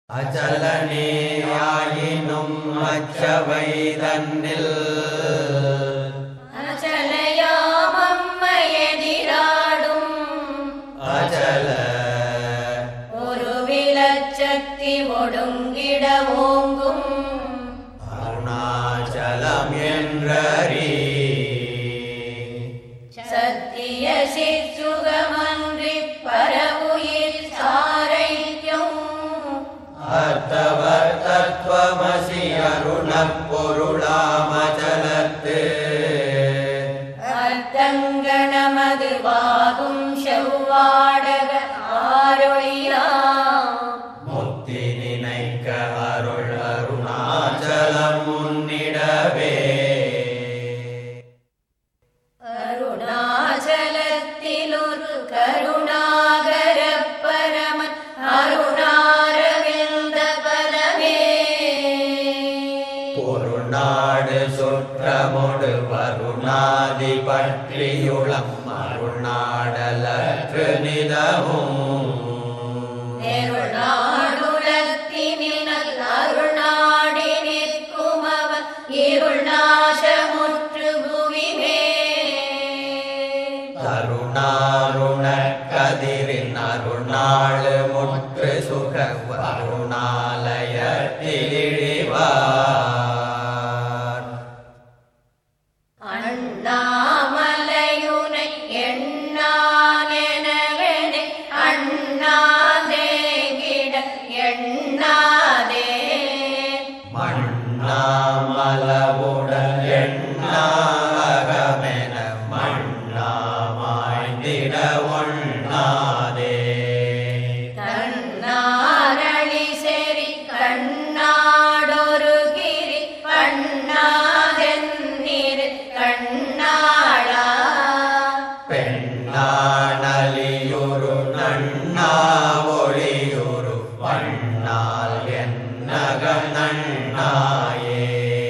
அச்சலனேயாயினும் அச்சவை தன்னில் அச்சலையாமம்மையெதிராடும் அச்சல ஒரு விலச்சக்தி ஒடுங்கிட ஓங்கும் அருணாச்சலம் என்றறி சத்திய சிற்சுகமன்றி பரவுயிர் சாரைக்கும் அர்த்தவர் தத்துவமசி அருணப் பொருளாமச்சலத்து அர்த்தங்கணமது வாகும் செவ்வாடக ஆரொழியாம் முக்தி நினைக்க அருள் அருணாச்சலம் முன்னிடவே அருணாச்சலத்திலொரு கருணாகர பரமன் அருணாரவிந்த பரமே பொருநாடு சுற்றமொடு வருணாதி பற்றியுளம் அருணாடலற்று நிதமும் நெருநாடுலத்தினில் நல் அருள்நாடி நிற்கும் அவன் இருள் நாசமுற்று புவிமே கருணாருண கதிரின் அருணாளு முற்று சுக வருணாலயத்திழிவார் அண்ணாமலையுனை எண்ணானெனவெனே அண்ணாதே கிட எண்ணாதே மண்ணாமலவுடன் எண்ணாகமென மண்ணாமாய்ந்திட ஒண்ணாதே கண்ணாரளி செறி கண்ணாடொரு கிரி பண்ணாதென்னிரு கண்ணாளா பெண்ணானலியுரு நண்ணா ஒளியுரு வண்ணால் என்னக நன்னாயே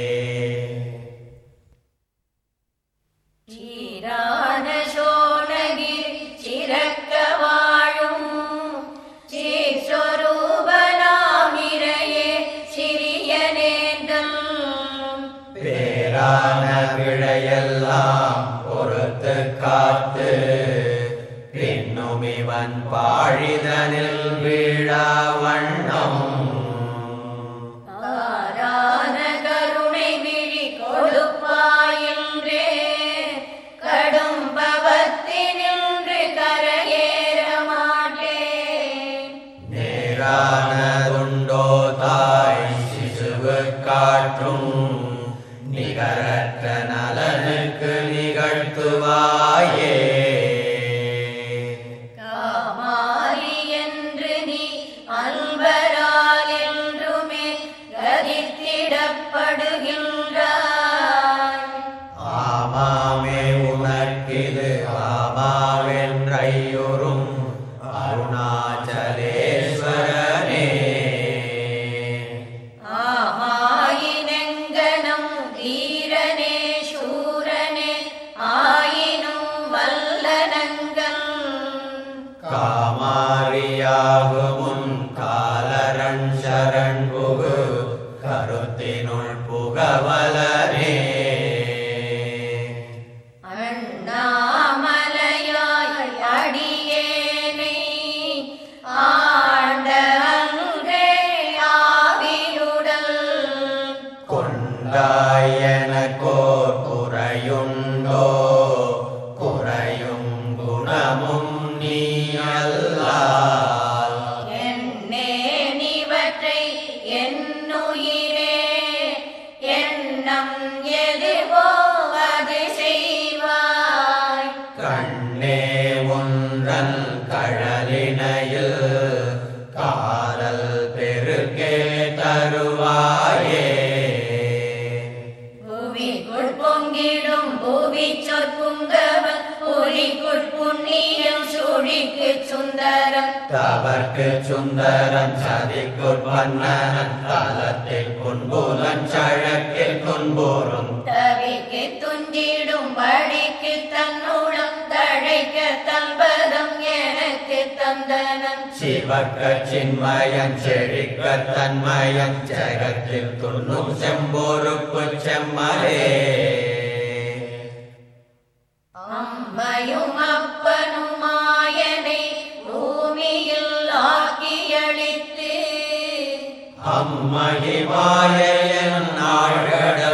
சீரான சோழகிரி சிறக்க வாழும் சீஸ்வரூபனாமிரையே சிறிய நேர்தல் பேரான விழையெல்லாம் பொறுத்து காத்து பின்னும் இவன் பாழிதனில் வீழா வண்ணம் ஆரான கருணை விழி கொடுப்பாயின்றே கடும் பவத்தினின்று கரையேற மாட்டேன் நேரானதுண்டோ தாய் சிசுவு காற்றும் நிகரற்ற நலனுக்கு நிகழ்த்துவாயே காமாரி என்று நீ அன்பரால் என்றுமே கதித்திடப்படுகின்றாய் ஆமாமே உனக்கிது ஆமாவென்றையுறும் அருணாச்சலேஸ்வரனே ஆமாயினெங்கனம் தீரனே சூரனே ஆயினும் வல்லனங்கள் காமாரியாகுமுன் காலரன் சரண் புகு கருத்தினுள் புகவலனே அண்ணாமலையாய் அடியேனை ஆண்ட அன்றே ஆவியுடல் கொண்டாயனக்கோர் குறையுண்டோ குறையும் குணமும் நீ அல்லால் என்னே நிவற்றை என்னுயிரே எண்ணம் எதுவோ அது செய்வாய் கண்ணே ஒன்றன் கழலினையில் காதல் பெருக்கே தருவாயே புவிக்குள் பொங்கிடும் புவி சொற்குங்கவன் புரிக்குள் புண்ணியம் சுழிக்கு சுந்தரம் தவர்க்கு சுந்தரன் சதிக்குட் பன்னன் தலத்தில் குன்புலன் சழக்கில் குன்பூரும் தவிக்கு துஞ்சிடும் படிக்கு தன்னுடம் தழைக்க தன்பதம் எனக்கு தந்தனன் சிவக்க சின்மயன் செழிக்க தன்மயன் ஜெகத்தில் துண்ணும் செம்போருக்கு செம்மலே அம்மையும் அப்பனும் மாயனை பூமியில் ஆக்கியளித்து அம்மகிமாயன் ஆழ்கடல்